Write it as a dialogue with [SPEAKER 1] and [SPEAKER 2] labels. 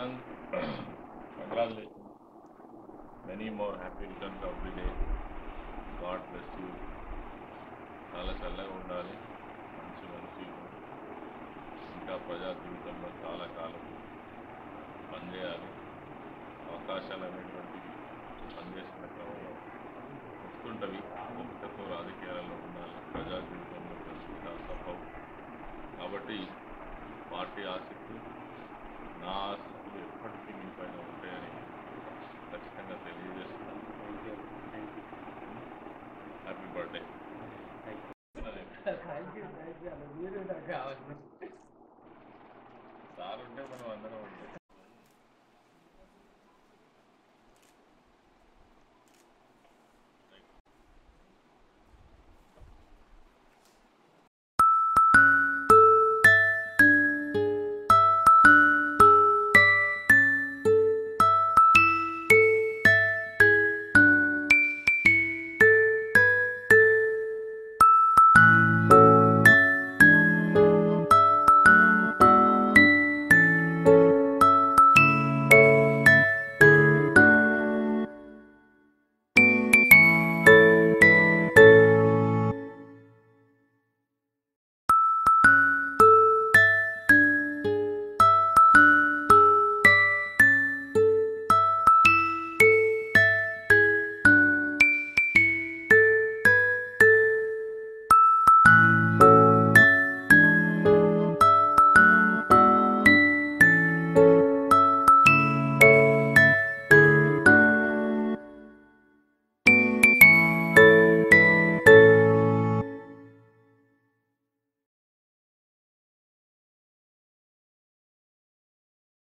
[SPEAKER 1] Anand, congratulations. Many more happy returns of the day. God bless you. చాలా చల్లగా ఉండాలి మంచి మంచి ఇంకా ప్రజా జీవితంలో చాలా కాలం పనిచేయాలి అవకాశాలు అనేటువంటివి పనిచేస్తున్న క్రమంలో వస్తుంటవి ఓపికతో రాజకీయాలలో ఉండాలి ప్రజా జీవితంలో ఇంకా తప్పవు కాబట్టి పార్టీ ఆసక్తులు నా ఆసక్తులు ఎప్పటికీ మీ పైన ఉంటాయని ఖచ్చితంగా తెలియజేస్తున్నాను happy birthday
[SPEAKER 2] thank you thank you మీరు నాకు కావాలి